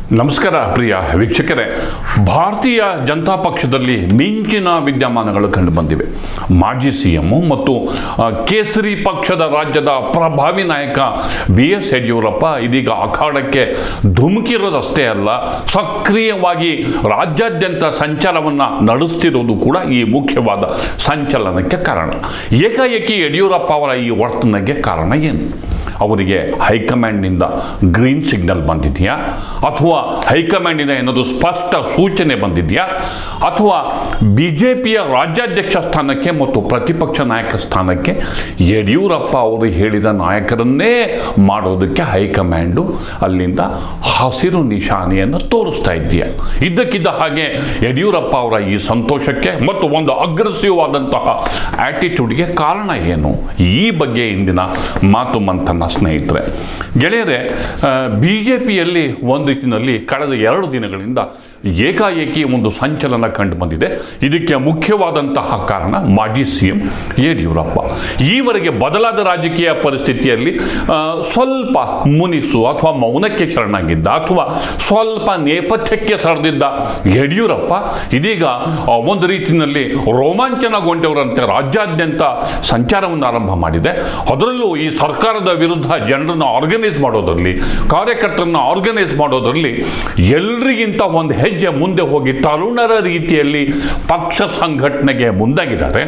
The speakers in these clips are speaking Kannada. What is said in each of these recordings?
ನಮಸ್ಕಾರ ಪ್ರಿಯ ವೀಕ್ಷಕರೇ ಭಾರತೀಯ ಜನತಾ ಪಕ್ಷದಲ್ಲಿ ಮಿಂಚಿನ ವಿದ್ಯಮಾನಗಳು ಕಂಡುಬಂದಿವೆ ಮಾಜಿ ಸಿ ಎಂ ಮತ್ತು ಆ, ಕೇಸರಿ ಪಕ್ಷದ ರಾಜ್ಯದ ಪ್ರಭಾವಿ ನಾಯಕ ಬಿ ಎಸ್ ಯಡಿಯೂರಪ್ಪ ಇದೀಗ ಅಖಾಡಕ್ಕೆ ಧುಮುಕಿರೋದಷ್ಟೇ ಅಲ್ಲ ಸಕ್ರಿಯವಾಗಿ ರಾಜ್ಯಾದ್ಯಂತ ಸಂಚಾರವನ್ನು ನಡೆಸ್ತಿರೋದು ಕೂಡ ಈ ಮುಖ್ಯವಾದ ಸಂಚಲನಕ್ಕೆ ಕಾರಣ ಏಕಾಏಕಿ ಯಡಿಯೂರಪ್ಪ ಅವರ ಈ ವರ್ತನೆಗೆ ಕಾರಣ ಏನು ಅವರಿಗೆ ಹೈಕಮಾಂಡ್ನಿಂದ ಗ್ರೀನ್ ಸಿಗ್ನಲ್ ಬಂದಿದೆಯಾ ಅಥವಾ ಹೈಕಮಾಂಡಿನ ಏನಾದರೂ ಸ್ಪಷ್ಟ ಸೂಚನೆ ಬಂದಿದೆಯಾ ಅಥವಾ ಬಿ ಜೆ ಪಿಯ ರಾಜ್ಯಾಧ್ಯಕ್ಷ ಸ್ಥಾನಕ್ಕೆ ಮತ್ತು ಪ್ರತಿಪಕ್ಷ ನಾಯಕ ಸ್ಥಾನಕ್ಕೆ ಯಡಿಯೂರಪ್ಪ ಅವರು ಹೇಳಿದ ನಾಯಕರನ್ನೇ ಮಾಡೋದಕ್ಕೆ ಹೈಕಮಾಂಡು ಅಲ್ಲಿಂದ ಹಸಿರು ನಿಶಾನೆಯನ್ನು ತೋರಿಸ್ತಾ ಇದೆಯಾ ಇದ್ದಕ್ಕಿದ್ದ ಹಾಗೆ ಯಡಿಯೂರಪ್ಪ ಅವರ ಈ ಸಂತೋಷಕ್ಕೆ ಮತ್ತು ಒಂದು ಅಗ್ರೆಸಿವ್ ಆದಂತಹ ಆಟಿಟ್ಯೂಡ್ಗೆ ಕಾರಣ ಏನು ಈ ಬಗ್ಗೆ ಇಂದಿನ ಮಾತು ಮಂಥನ ಸ್ನೇಹಿತರೆ ಗೆಳೆಯರೆ ಬಿ ಜೆ ಪಿಯಲ್ಲಿ ಒಂದು ರೀತಿಯಲ್ಲಿ ಕಳೆದ ಎರಡು ದಿನಗಳಿಂದ ಏಕಾಏಕಿ ಒಂದು ಸಂಚಲನ ಕಂಡು ಬಂದಿದೆ ಇದಕ್ಕೆ ಮುಖ್ಯವಾದಂತಹ ಕಾರಣ ಮಾಜಿ ಸಿ ಎಂ ಯಡಿಯೂರಪ್ಪ ಈವರೆಗೆ ಬದಲಾದ ರಾಜಕೀಯ ಪರಿಸ್ಥಿತಿಯಲ್ಲಿ ಆ, ಸ್ವಲ್ಪ ಮುನಿಸು ಅಥವಾ ಮೌನಕ್ಕೆ ಶರಣಾಗಿದ್ದ ಅಥವಾ ಸ್ವಲ್ಪ ನೇಪಥ್ಯಕ್ಕೆ ಸರಿದಿದ್ದ ಯಡಿಯೂರಪ್ಪ ಇದೀಗ ಆ, ಒಂದು ರೀತಿಯಲ್ಲಿ ರೋಮಾಂಚನಗೊಂಡವರಂತೆ ರಾಜ್ಯಾದ್ಯಂತ ಸಂಚಾರವನ್ನು ಆರಂಭ ಮಾಡಿದೆ ಅದರಲ್ಲೂ ಈ ಸರ್ಕಾರದ ವಿರುದ್ಧ ಜನರನ್ನು ಆರ್ಗನೈಸ್ ಮಾಡೋದರಲ್ಲಿ ಕಾರ್ಯಕರ್ತರನ್ನು ಆರ್ಗನೈಸ್ ಮಾಡೋದರಲ್ಲಿ ಎಲ್ರಿಗಿಂತ ಒಂದು ಹೆಜ್ಜೆ ಮುಂದೆ ಹೋಗಿ ತರುಣರ ರೀತಿಯಲ್ಲಿ ಪಕ್ಷ ಸಂಘಟನೆಗೆ ಮುಂದಾಗಿದ್ದಾರೆ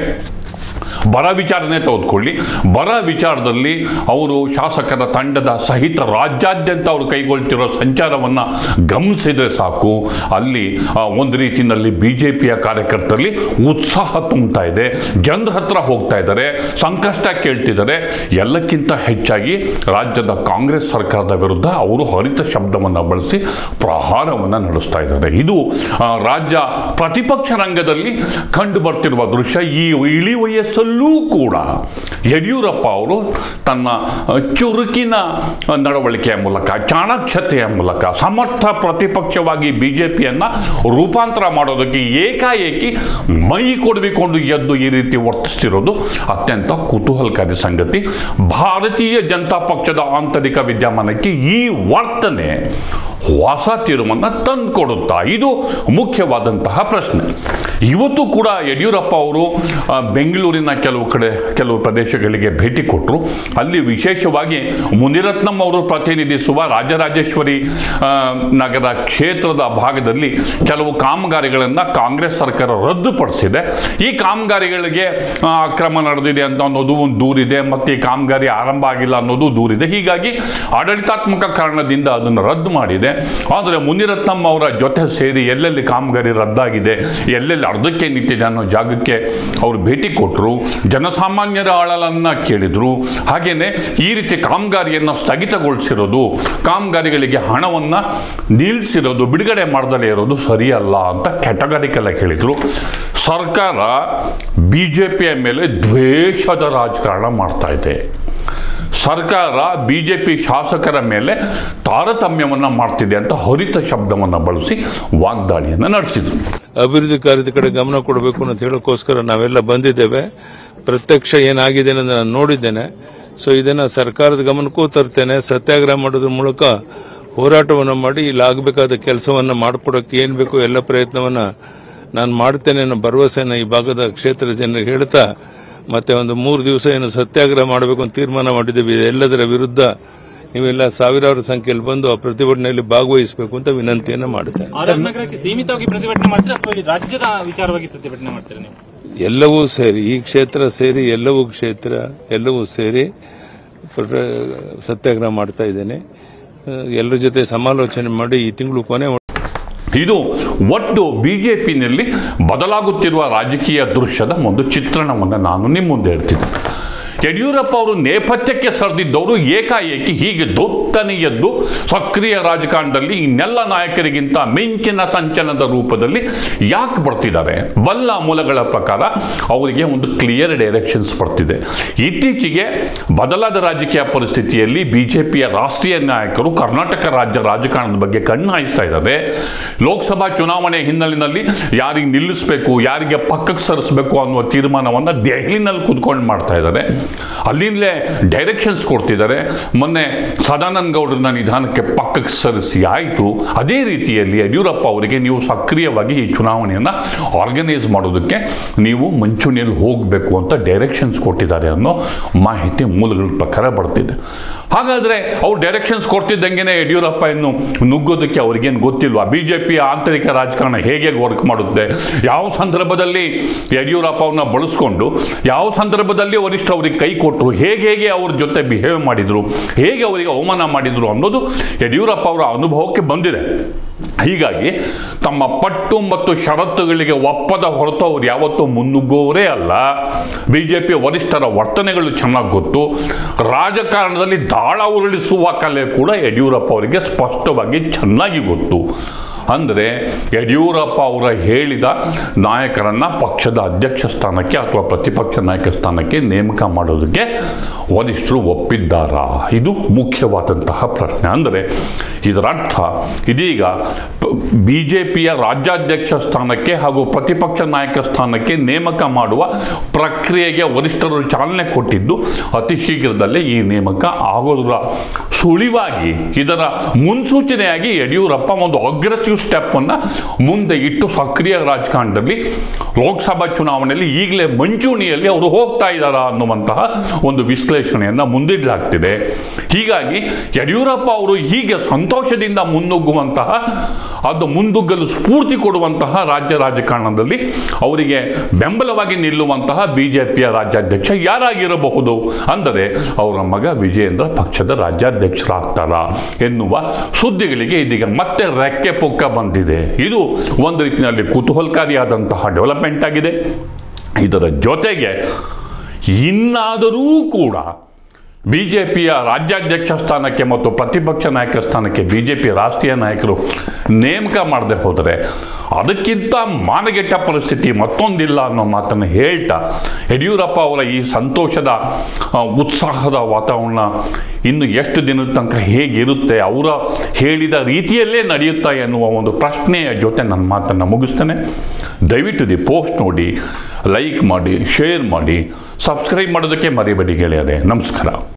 ಬರ ವಿಚಾರನೆ ತೆಗೆದುಕೊಳ್ಳಿ ಬರ ವಿಚಾರದಲ್ಲಿ ಅವರು ಶಾಸಕರ ತಂಡದ ಸಹಿತ ರಾಜ್ಯಾದ್ಯಂತ ಅವರು ಕೈಗೊಳ್ತಿರೋ ಸಂಚಾರವನ್ನು ಗಮನಿಸಿದರೆ ಸಾಕು ಅಲ್ಲಿ ಆ, ಒಂದು ರೀತಿಯಲ್ಲಿ ಬಿ ಜೆ ಪಿಯ ಕಾರ್ಯಕರ್ತರಲ್ಲಿ ಉತ್ಸಾಹ ತುಂಬ್ತಾ ಇದೆ ಜನರ ಹತ್ರ ಹೋಗ್ತಾ ಇದ್ದಾರೆ ಸಂಕಷ್ಟ ಕೇಳ್ತಿದ್ದಾರೆ ಎಲ್ಲಕ್ಕಿಂತ ಹೆಚ್ಚಾಗಿ ರಾಜ್ಯದ ಕಾಂಗ್ರೆಸ್ ಸರ್ಕಾರದ ವಿರುದ್ಧ ಅವರು ಹರಿತ ಶಬ್ದವನ್ನು ಬಳಸಿ ಪ್ರಹಾರವನ್ನು ನಡೆಸ್ತಾ ಇದ್ದಾರೆ ಇದು ಆ, ರಾಜ್ಯ ಪ್ರತಿಪಕ್ಷ ರಂಗದಲ್ಲಿ ಕಂಡು ಬರ್ತಿರುವ ದೃಶ್ಯ ಈ ಇಳಿ ವಯಸ್ಸಲ್ಲೂ ಕೂಡ ಯಡಿಯೂರಪ್ಪ ಅವರು ತನ್ನ ಆ, ಚುರುಕಿನ ಆ, ನಡವಳಿಕೆಯ ಮೂಲಕ ಚಾಣಾಕ್ಷತೆಯ ಮೂಲಕ ಸಮರ್ಥ ಪ್ರತಿಪಕ್ಷವಾಗಿ ಬಿ ಜೆ ಪಿಯನ್ನು ರೂಪಾಂತರ ಮಾಡೋದಕ್ಕೆ ಏಕಾಏಕಿ ಮೈ ಕೊಡಬಿಕೊಂಡು ಎದ್ದು ಈ ರೀತಿ ವರ್ತಿಸ್ತಿರೋದು ಅತ್ಯಂತ ಕುತೂಹಲಕಾರಿ ಸಂಗತಿ ಭಾರತೀಯ ಜನತಾ ಪಕ್ಷದ ಆಂತರಿಕ ವಿದ್ಯಮಾನಕ್ಕೆ ಈ ವರ್ತನೆ ಹೊಸ ತಿರುವನ್ನು ತಂದುಕೊಡುತ್ತಾ ಇದು ಮುಖ್ಯವಾದಂತಹ ಪ್ರಶ್ನೆ ಇವತ್ತು ಕೂಡ ಯಡಿಯೂರಪ್ಪ ಅವರು ಆ, ಬೆಂಗಳೂರಿನ ಕೆಲವು ಕಡೆ ಕೆಲವು ಪ್ರದೇಶಗಳಿಗೆ ಭೇಟಿ ಕೊಟ್ಟರು ಅಲ್ಲಿ ವಿಶೇಷವಾಗಿ ಮುನಿರತ್ನಂ ಅವರು ಪ್ರತಿನಿಧಿಸುವ ರಾಜರಾಜೇಶ್ವರಿ ಆ, ನಗರ ಕ್ಷೇತ್ರದ ಭಾಗದಲ್ಲಿ ಕೆಲವು ಕಾಮಗಾರಿಗಳನ್ನು ಕಾಂಗ್ರೆಸ್ ಸರ್ಕಾರ ರದ್ದುಪಡಿಸಿದೆ ಈ ಕಾಮಗಾರಿಗಳಿಗೆ ಆ, ಅಕ್ರಮ ನಡೆದಿದೆ ಅಂತ ಅನ್ನೋದು ಒಂದು ದೂರಿದೆ ಮತ್ತು ಈ ಕಾಮಗಾರಿ ಆರಂಭ ಆಗಿಲ್ಲ ಅನ್ನೋದು ದೂರಿದೆ ಹೀಗಾಗಿ ಆಡಳಿತಾತ್ಮಕ ಕಾರಣದಿಂದ ಅದನ್ನು ರದ್ದು ಮಾಡಿದೆ ಆದರೆ ಮುನಿರತ್ನಂ ಅವರ ಜೊತೆ ಸೇರಿ ಎಲ್ಲೆಲ್ಲಿ ಕಾಮಗಾರಿ ರದ್ದಾಗಿದೆ ಎಲ್ಲೆಲ್ಲಿ ಅರ್ಧಕ್ಕೆ ನಿಂತಿದೆ ಅನ್ನೋ ಜಾಗಕ್ಕೆ ಅವರು ಭೇಟಿ ಕೊಟ್ಟರು ಜನಸಾಮಾನ್ಯರ ಆಳಲನ್ನು ಕೇಳಿದರು ಹಾಗೆಯೇ ಈ ರೀತಿ ಕಾಮಗಾರಿಯನ್ನು ಸ್ಥಗಿತಗೊಳಿಸಿರೋದು ಕಾಮಗಾರಿಗಳಿಗೆ ಹಣವನ್ನು ನಿಲ್ಲಿಸಿರೋದು ಬಿಡುಗಡೆ ಮಾಡ್ದಲೇ ಇರೋದು ಸರಿಯಲ್ಲ ಅಂತ ಕ್ಯಾಟಗರಿಕಲ್ ಆಗಿ ಹೇಳಿದರು ಸರ್ಕಾರ ಬಿ ಜೆ ಪಿಯ ಮೇಲೆ ದ್ವೇಷದ ರಾಜಕಾರಣ ಮಾಡ್ತಾ ಇದೆ ಸರ್ಕಾರ ಬಿ ಜೆ ಪಿ ಶಾಸಕರ ಮೇಲೆ ತಾರತಮ್ಯವನ್ನು ಮಾಡ್ತಿದೆ ಅಂತ ಹರಿತ ಶಬ್ದವನ್ನು ಬಳಸಿ ವಾಗ್ದಾಳಿಯನ್ನು ನಡೆಸಿದರು ಅಭಿವೃದ್ಧಿ ಕಾರ್ಯದ ಕಡೆ ಗಮನ ಕೊಡಬೇಕು ಅಂತ ಹೇಳೋಕ್ಕೋಸ್ಕರ ನಾವೆಲ್ಲ ಬಂದಿದ್ದೇವೆ ಪ್ರತ್ಯಕ್ಷ ಏನಾಗಿದೆ ಅನ್ನೋದನ್ನ ನಾನು ನೋಡಿದ್ದೇನೆ ಸೊ ಇದನ್ನ ಸರ್ಕಾರದ ಗಮನಕ್ಕೂ ತರ್ತೇನೆ ಸತ್ಯಾಗ್ರಹ ಮಾಡೋದ್ರ ಮೂಲಕ ಹೋರಾಟವನ್ನು ಮಾಡಿ ಇಲ್ಲಿ ಆಗಬೇಕಾದ ಕೆಲಸವನ್ನ ಮಾಡಿಕೊಡೋಕೆ ಏನ್ ಬೇಕು ಎಲ್ಲ ಪ್ರಯತ್ನವನ್ನ ನಾನು ಮಾಡ್ತೇನೆ ಅನ್ನೋ ಭರವಸೆನ ಈ ಭಾಗದ ಕ್ಷೇತ್ರ ಜನರಿಗೆ ಹೇಳ್ತಾ ಮತ್ತೆ ಒಂದು ಮೂರು ದಿವಸ ಏನು ಸತ್ಯಾಗ್ರಹ ಮಾಡಬೇಕು ಅಂತ ತೀರ್ಮಾನ ಮಾಡಿದ್ದೀವಿ ಎಲ್ಲದರ ವಿರುದ್ಧ ನೀವೆಲ್ಲ ಸಾವಿರಾರು ಸಂಖ್ಯೆಯಲ್ಲಿ ಬಂದು ಆ ಪ್ರತಿಭಟನೆಯಲ್ಲಿ ಭಾಗವಹಿಸಬೇಕು ಅಂತ ವಿನಂತಿಯನ್ನ ಮಾಡುತ್ತೇನೆ ಆರ್ ಆರ್ ನಗರಕ್ಕೆ ಸೀಮಿತವಾಗಿ ಪ್ರತಿಭಟನೆ ಮಾಡ್ತೀರಾ ಅಥವಾ ಇಡೀ ರಾಜ್ಯದ ವಿಚಾರವಾಗಿ ಪ್ರತಿಭಟನೆ ಮಾಡ್ತೀರಾ ನೀವು ಎಲ್ಲವೂ ಸೇರಿ ಈ ಕ್ಷೇತ್ರ ಸೇರಿ ಎಲ್ಲವೂ ಕ್ಷೇತ್ರ ಎಲ್ಲವೂ ಸೇರಿ ಪ್ರ- ಸತ್ಯಾಗ್ರಹ ಮಾಡ್ತಾ ಇದ್ದೇನೆ ಎಲ್ಲರ ಜೊತೆ ಸಮಾಲೋಚನೆ ಮಾಡಿ ಈ ತಿಂಗಳು ಕೊನೆ ಇದು ಒಟ್ಟು ಬಿ ಜೆ ಪಿನಲ್ಲಿ ಬದಲಾಗುತ್ತಿರುವ ರಾಜಕೀಯ ದೃಶ್ಯದ ಒಂದು ಚಿತ್ರಣವನ್ನು ನಾನು ನಿಮ್ಮ ಮುಂದೆ ಹೇಳ್ತೀನಿ ಯಡಿಯೂರಪ್ಪ ಅವರು ನೇಪಥ್ಯಕ್ಕೆ ಸರಿದಿದ್ದವರು ಏಕಾಏಕಿ ಹೀಗೆ ದೊತ್ತನೆ ಎದ್ದು ಸಕ್ರಿಯ ರಾಜಕಾರಣದಲ್ಲಿ ಇನ್ನೆಲ್ಲ ನಾಯಕರಿಗಿಂತ ಮಿಂಚಿನ ಸಂಚಲನದ ರೂಪದಲ್ಲಿ ಯಾಕೆ ಬರ್ತಿದ್ದಾರೆ ಬಲ್ಲ ಮೂಲಗಳ ಪ್ರಕಾರ ಅವರಿಗೆ ಒಂದು ಕ್ಲಿಯರ್ ಡೈರೆಕ್ಷನ್ಸ್ ಬರ್ತಿದೆ ಇತ್ತೀಚೆಗೆ ಬದಲಾದ ರಾಜಕೀಯ ಪರಿಸ್ಥಿತಿಯಲ್ಲಿ ಬಿಜೆಪಿಯ ರಾಷ್ಟ್ರೀಯ ನಾಯಕರು ಕರ್ನಾಟಕ ರಾಜ್ಯ ರಾಜಕಾರಣದ ಬಗ್ಗೆ ಕಣ್ಣು ಹಾಯಿಸ್ತಾ ಇದ್ದಾರೆ ಲೋಕಸಭಾ ಚುನಾವಣೆ ಹಿನ್ನೆಲೆಯಲ್ಲಿ ಯಾರಿಗೆ ನಿಲ್ಲಿಸಬೇಕು ಯಾರಿಗೆ ಪಕ್ಕಕ್ಕೆ ಸರಿಸಬೇಕು ಅನ್ನುವ ತೀರ್ಮಾನವನ್ನು ದೆಹಲಿನಲ್ಲಿ ಕೂತ್ಕೊಂಡು ಮಾಡ್ತಾ ಇದ್ದಾರೆ ಅಲ್ಲಿಂದಲೇ ಡೈರೆಕ್ಷನ್ಸ್ ಕೊಡ್ತಿದ್ದಾರೆ ಮೊನ್ನೆ ಸದಾನಂದ ಗೌಡರನ್ನ ನಿಧಾನಕ್ಕೆ ಪಕ್ಕಕ್ಕೆ ಸರಿಸಿ ಆಯಿತು ಅದೇ ರೀತಿಯಲ್ಲಿ ಯಡಿಯೂರಪ್ಪ ಅವರಿಗೆ ನೀವು ಸಕ್ರಿಯವಾಗಿ ಈ ಚುನಾವಣೆಯನ್ನು ಆರ್ಗನೈಸ್ ಮಾಡೋದಕ್ಕೆ ನೀವು ಮುಂಚೂಣಿಯಲ್ಲಿ ಹೋಗಬೇಕು ಅಂತ ಡೈರೆಕ್ಷನ್ಸ್ ಕೊಟ್ಟಿದ್ದಾರೆ ಅನ್ನೋ ಮಾಹಿತಿ ಮೂಲಗಳ ಪ್ರಕಾರ ಬರ್ತಿದೆ ಹಾಗಾದರೆ ಅವ್ರು ಡೈರೆಕ್ಷನ್ಸ್ ಕೊಡ್ತಿದ್ದಂಗೆ ಯಡಿಯೂರಪ್ಪ ಇನ್ನು ನುಗ್ಗೋದಕ್ಕೆ ಅವ್ರಿಗೇನು ಗೊತ್ತಿಲ್ವಾ ಬಿ ಜೆ ಪಿಯ ಆಂತರಿಕ ರಾಜಕಾರಣ ಹೇಗೆ ವರ್ಕ್ ಮಾಡುತ್ತೆ ಯಾವ ಸಂದರ್ಭದಲ್ಲಿ ಯಡಿಯೂರಪ್ಪ ಅವ್ರನ್ನ ಬಳಸ್ಕೊಂಡು ಯಾವ ಸಂದರ್ಭದಲ್ಲಿ ವರಿಷ್ಠ ಅವ್ರಿಗೆ ಕೈ ಕೊಟ್ಟರು ಹೇಗೆ ಹೇಗೆ ಅವ್ರ ಜೊತೆ ಬಿಹೇವ್ ಮಾಡಿದರು ಹೇಗೆ ಅವರಿಗೆ ಅವಮಾನ ಮಾಡಿದರು ಅನ್ನೋದು ಯಡಿಯೂರಪ್ಪ ಅವರ ಅನುಭವಕ್ಕೆ ಬಂದಿದೆ ಹೀಗಾಗಿ ತಮ್ಮ ಪಟ್ಟು ಮತ್ತು ಷರತ್ತುಗಳಿಗೆ ಒಪ್ಪದ ಹೊರತು ಅವ್ರು ಯಾವತ್ತೂ ಮುನ್ನುಗ್ಗೋರೇ ಅಲ್ಲ ಬಿ ಜೆ ಪಿ ವರಿಷ್ಠರ ವರ್ತನೆಗಳು ಚೆನ್ನಾಗಿ ಗೊತ್ತು ರಾಜಕಾರಣದಲ್ಲಿ ದಾಳ ಉರುಳಿಸುವ ಕಲೆ ಕೂಡ ಯಡಿಯೂರಪ್ಪ ಅವರಿಗೆ ಸ್ಪಷ್ಟವಾಗಿ ಚೆನ್ನಾಗಿ ಗೊತ್ತು ಅಂದರೆ ಯಡಿಯೂರಪ್ಪ ಅವರ ಹೇಳಿದ ನಾಯಕರನ್ನು ಪಕ್ಷದ ಅಧ್ಯಕ್ಷ ಸ್ಥಾನಕ್ಕೆ ಅಥವಾ ಪ್ರತಿಪಕ್ಷ ನಾಯಕ ಸ್ಥಾನಕ್ಕೆ ನೇಮಕ ಮಾಡೋದಕ್ಕೆ ವರಿಷ್ಠರು ಒಪ್ಪಿದ್ದಾರಾ ಇದು ಮುಖ್ಯವಾದಂತಹ ಪ್ರಶ್ನೆ ಅಂದರೆ ಇದರ ಅರ್ಥ ಇದೀಗ ಬಿ ಜೆ ಪಿಯ ರಾಜ್ಯಾಧ್ಯಕ್ಷ ಸ್ಥಾನಕ್ಕೆ ಹಾಗೂ ಪ್ರತಿಪಕ್ಷ ನಾಯಕ ಸ್ಥಾನಕ್ಕೆ ನೇಮಕ ಮಾಡುವ ಪ್ರಕ್ರಿಯೆಗೆ ವರಿಷ್ಠರು ಚಾಲನೆ ಕೊಟ್ಟಿದ್ದು ಅತಿ ಶೀಘ್ರದಲ್ಲೇ ಈ ನೇಮಕ ಆಗೋದರ ಸುಳಿವಾಗಿ ಇದರ ಮುನ್ಸೂಚನೆಯಾಗಿ ಯಡಿಯೂರಪ್ಪ ಒಂದು ಅಗ್ರೆಸಿವ್ ಸ್ಟೆಪ್ಪನ್ನು ಮುಂದೆ ಇಟ್ಟು ಸಕ್ರಿಯ ರಾಜಕಾರಣದಲ್ಲಿ ಲೋಕಸಭಾ ಚುನಾವಣೆಯಲ್ಲಿ ಈಗಲೇ ಮಂಚೂಣಿಯಲ್ಲಿ ಅವರು ಹೋಗ್ತಾ ಇದ್ದಾರಾ ಅನ್ನುವಂತಹ ಒಂದು ವಿಶ್ಲೇಷಣೆಯನ್ನು ಮುಂದಿಡಲಾಗ್ತಿದೆ ಹೀಗಾಗಿ ಯಡಿಯೂರಪ್ಪ ಅವರು ಹೀಗೆ ಸಂತೋಷದಿಂದ ಮುನ್ನುಗ್ಗುವಂತಹ ಅದು ಮುಂದುಗ್ಗಲು ಸ್ಫೂರ್ತಿ ಕೊಡುವಂತಹ ರಾಜ್ಯ ರಾಜಕಾರಣದಲ್ಲಿ ಅವರಿಗೆ ಬೆಂಬಲವಾಗಿ ನಿಲ್ಲುವಂತಹ ಬಿ ಜೆ ಪಿಯ ರಾಜ್ಯಾಧ್ಯಕ್ಷ ಯಾರಾಗಿರಬಹುದು ಅಂದರೆ ಅವರ ಮಗ ವಿಜಯೇಂದ್ರ ಪಕ್ಷದ ರಾಜ್ಯಾಧ್ಯಕ್ಷರಾಗ್ತಾರಾ ಎನ್ನುವ ಸುದ್ದಿಗಳಿಗೆ ಇದೀಗ ಮತ್ತೆ ರೆಕ್ಕೆ ಪೊಕ್ಕ ಬಂದಿದೆ ಇದು ಒಂದು ರೀತಿಯಲ್ಲಿ ಕುತೂಹಲಕಾರಿಯಾದಂತಹ ಡೆವಲಪ್ಮೆಂಟ್ ಆಗಿದೆ ಇದರ ಜೊತೆಗೆ ಇನ್ನಾದರೂ ಕೂಡ ಬಿ ಜೆ ಪಿಯ ರಾಜ್ಯಾಧ್ಯಕ್ಷ ಸ್ಥಾನಕ್ಕೆ ಮತ್ತು ಪ್ರತಿಪಕ್ಷ ನಾಯಕ ಸ್ಥಾನಕ್ಕೆ ಬಿ ಜೆ ಪಿ ರಾಷ್ಟ್ರೀಯ ನಾಯಕರು ನೇಮಕ ಮಾಡದೆ ಹೋದರೆ ಅದಕ್ಕಿಂತ ಮಾನಗೆಟ್ಟ ಪರಿಸ್ಥಿತಿ ಮತ್ತೊಂದಿಲ್ಲ ಅನ್ನೋ ಮಾತನ್ನು ಹೇಳ್ತಾ ಯಡಿಯೂರಪ್ಪ ಅವರ ಈ ಸಂತೋಷದ ಆ, ಉತ್ಸಾಹದ ವಾತಾವರಣ ಇನ್ನು ಎಷ್ಟು ದಿನದ ತನಕ ಹೇಗಿರುತ್ತೆ ಅವರ ಹೇಳಿದ ರೀತಿಯಲ್ಲೇ ನಡೆಯುತ್ತಾ ಎನ್ನುವ ಒಂದು ಪ್ರಶ್ನೆಯ ಜೊತೆ ನನ್ನ ಮಾತನ್ನು ಮುಗಿಸ್ತೇನೆ ದಯವಿಟ್ಟು ದಿ ಪೋಸ್ಟ್ ನೋಡಿ ಲೈಕ್ ಮಾಡಿ ಶೇರ್ ಮಾಡಿ ಸಬ್ಸ್ಕ್ರೈಬ್ ಮಾಡೋದಕ್ಕೆ ಮರಿಬೇಡಿ ಗೆಳೆಯರೆ ನಮಸ್ಕಾರ